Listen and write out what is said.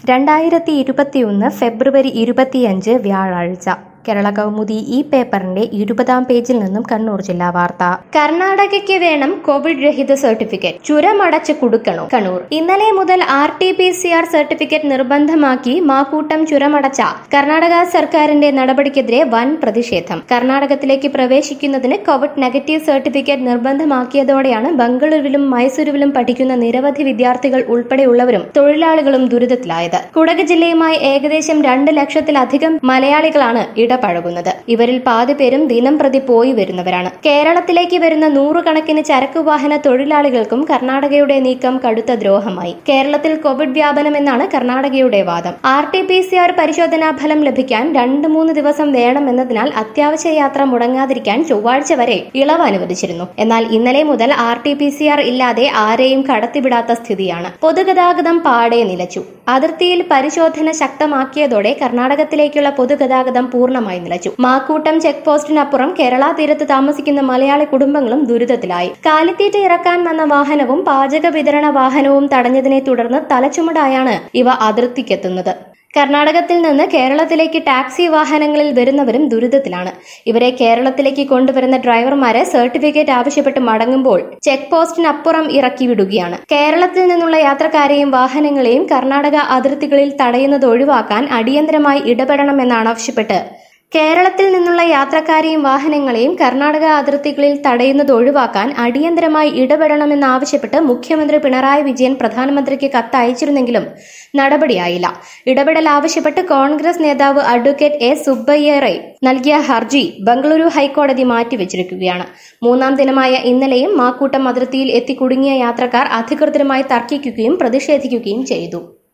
രണ്ടായിരത്തി ഇരുപത്തിയൊന്ന് ഫെബ്രുവരി ഇരുപത്തിയഞ്ച് വ്യാഴാഴ്ച കേരള കൗമുദി ഈ പേപ്പറിന്റെ ഇരുപതാം പേജിൽ നിന്നും കണ്ണൂർ ജില്ലാ വാർത്ത കർണാടകയ്ക്ക് വേണം കോവിഡ് രഹിത സർട്ടിഫിക്കറ്റ് ചുരമടച്ച് കുടുക്കണോ കണ്ണൂർ ഇന്നലെ മുതൽ R T P C R certificate നിർബന്ധമാക്കി മാക്കൂട്ടം ചുരമടച്ച കർണാടക സർക്കാരിന്റെ നടപടിക്കെതിരെ വൻ പ്രതിഷേധം കർണാടകത്തിലേക്ക് പ്രവേശിക്കുന്നതിന് കോവിഡ് നെഗറ്റീവ് സർട്ടിഫിക്കറ്റ് നിർബന്ധമാക്കിയതോടെയാണ് ബംഗളൂരുവിലും മൈസൂരുവിലും പഠിക്കുന്ന നിരവധി വിദ്യാർത്ഥികൾ ഉൾപ്പെടെയുള്ളവരും തൊഴിലാളികളും ദുരിതത്തിലായത് കുടക് ജില്ലയുമായി ഏകദേശം രണ്ട് ലക്ഷത്തിലധികം മലയാളികളാണ് ഇടപഴകുന്നത് ഇവരിൽ പാതി പേരും ദിനം പ്രതി പോയി വരുന്നവരാണ് കേരളത്തിലേക്ക് വരുന്ന നൂറുകണക്കിന് ചരക്കു വാഹന തൊഴിലാളികൾക്കും കർണാടകയുടെ നീക്കം കടുത്ത ദ്രോഹമായി കേരളത്തിൽ കോവിഡ് വ്യാപനം എന്നാണ് കർണാടകയുടെ വാദം R T P C R പരിശോധനാ ഫലം ലഭിക്കാൻ രണ്ട് മൂന്ന് ദിവസം വേണമെന്നതിനാൽ അത്യാവശ്യ യാത്ര മുടങ്ങാതിരിക്കാൻ ചൊവ്വാഴ്ച വരെ ഇളവ് അനുവദിച്ചിരുന്നു എന്നാൽ ഇന്നലെ മുതൽ R T P C R ഇല്ലാതെ ആരെയും കടത്തിവിടാത്ത സ്ഥിതിയാണ് പൊതുഗതാഗതം പാടെ നിലച്ചു അതിർത്തിയിൽ പരിശോധന ശക്തമാക്കിയതോടെ കർണാടകത്തിലേക്കുള്ള പൊതുഗതാഗതം പൂർണ്ണമായി നിലച്ചു മാക്കൂട്ടം ചെക്ക് പോസ്റ്റിനപ്പുറം കേരള തീരത്ത് താമസിക്കുന്ന മലയാളി കുടുംബങ്ങളും ദുരിതത്തിലായി കാലിത്തീറ്റ ഇറക്കാൻ വന്ന വാഹനവും പാചക വിതരണ വാഹനവും തടഞ്ഞതിനെ തുടർന്ന് തലച്ചുമടായാണ് ഇവ അതിർത്തിക്കെത്തുന്നത് കർണാടകത്തിൽ നിന്ന് കേരളത്തിലേക്ക് ടാക്സി വാഹനങ്ങളിൽ വരുന്നവരും ദുരിതത്തിലാണ് ഇവരെ കേരളത്തിലേക്ക് കൊണ്ടുവരുന്ന ഡ്രൈവർമാരെ സർട്ടിഫിക്കറ്റ് ആവശ്യപ്പെട്ട് മടങ്ങുമ്പോൾ ചെക്ക് പോസ്റ്റിനപ്പുറം ഇറക്കി വിടുകയാണ് കേരളത്തിൽ നിന്നുള്ള യാത്രക്കാരെയും വാഹനങ്ങളെയും കർണാടക അതിർത്തികളിൽ തടയുന്നത് ഒഴിവാക്കാൻ അടിയന്തരമായി ഇടപെടണമെന്നാണ് ആവശ്യപ്പെട്ട് കേരളത്തിൽ നിന്നുള്ള യാത്രക്കാരെയും വാഹനങ്ങളെയും കർണാടക അതിർത്തികളിൽ തടയുന്നത് ഒഴിവാക്കാൻ അടിയന്തരമായി ഇടപെടണമെന്നാവശ്യപ്പെട്ട് മുഖ്യമന്ത്രി പിണറായി വിജയൻ പ്രധാനമന്ത്രിക്ക് കത്ത് അയച്ചിരുന്നെങ്കിലും നടപടിയായില്ല ഇടപെടൽ ആവശ്യപ്പെട്ട് കോൺഗ്രസ് നേതാവ് അഡ്വക്കേറ്റ് എ സുബ്ബയ്യറെ നൽകിയ ഹർജി ബംഗളൂരു ഹൈക്കോടതി മാറ്റിവെച്ചിരിക്കുകയാണ് മൂന്നാം ദിനമായ ഇന്നലെയും മാക്കൂട്ടം അതിർത്തിയിൽ എത്തിക്കുടുങ്ങിയ യാത്രക്കാർ അധികൃതരുമായി തർക്കിക്കുകയും പ്രതിഷേധിക്കുകയും ചെയ്തു